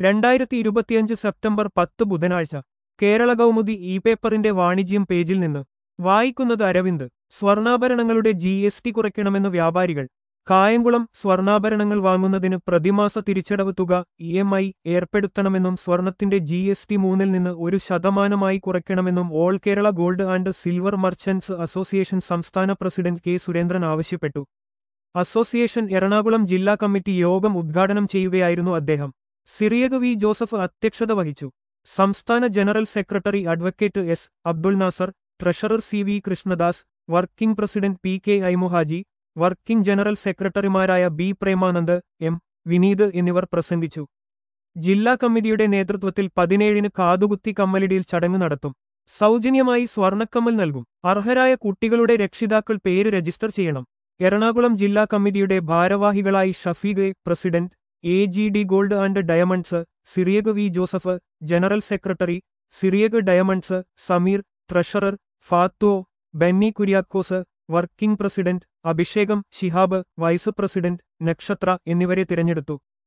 രണ്ടായിരത്തി ഇരുപത്തിയഞ്ച് സെപ്റ്റംബർ പത്ത് ബുധനാഴ്ച കേരള കൗമുദി ഇ പേപ്പറിന്റെ വാണിജ്യം പേജിൽ നിന്ന് വായിക്കുന്നത് അരവിന്ദ് സ്വർണ്ണാഭരണങ്ങളുടെ ജി എസ് ടി കുറയ്ക്കണമെന്ന് വ്യാപാരികൾ കായംകുളം സ്വർണ്ണാഭരണങ്ങൾ വാങ്ങുന്നതിന് പ്രതിമാസ തിരിച്ചടവ് തുക ഇ എം ഐ ഏർപ്പെടുത്തണമെന്നും സ്വർണത്തിന്റെ ജി എസ് ടി മൂന്നിൽ നിന്ന് ഒരു ശതമാനമായി കുറയ്ക്കണമെന്നും all Kerala gold and silver merchants association സംസ്ഥാന പ്രസിഡന്റ് കെ സുരേന്ദ്രൻ ആവശ്യപ്പെട്ടു അസോസിയേഷൻ എറണാകുളം ജില്ലാ കമ്മിറ്റി യോഗം ഉദ്ഘാടനം ചെയ്യുകയായിരുന്നു അദ്ദേഹം സിറിയക് വി ജോസഫ് അധ്യക്ഷത വഹിച്ചു സംസ്ഥാന general secretary advocate S Abdul Nasar treasurer C V Krishnadas working president P K Aimuhaji working general സെക്രട്ടറിമാരായ ബി പ്രേമാനന്ദ് എം വിനീത് എന്നിവർ പ്രസംഗിച്ചു ജില്ലാ കമ്മിറ്റിയുടെ നേതൃത്വത്തിൽ പതിനേഴിന് കാതുകുത്തി കമ്മലിടിയിൽ ചടങ്ങ് നടത്തും സൗജന്യമായി സ്വർണക്കമ്മൽ നൽകും അർഹരായ കുട്ടികളുടെ രക്ഷിതാക്കൾ പേര് രജിസ്റ്റർ ചെയ്യണം എറണാകുളം ജില്ലാ കമ്മിറ്റിയുടെ ഭാരവാഹികളായി Shafeeq A president A G D gold and diamonds Cyriac V Joseph general secretary Cyriac diamonds Sameer treasurer ഫാത്തുവോ ബെന്നി കുര്യാക്കോസ് വർക്കിംഗ് പ്രസിഡന്റ് അഭിഷേകം ശിഹാബ് വൈസ് പ്രസിഡന്റ് നക്ഷത്ര എന്നിവരെ തിരഞ്ഞെടുത്തു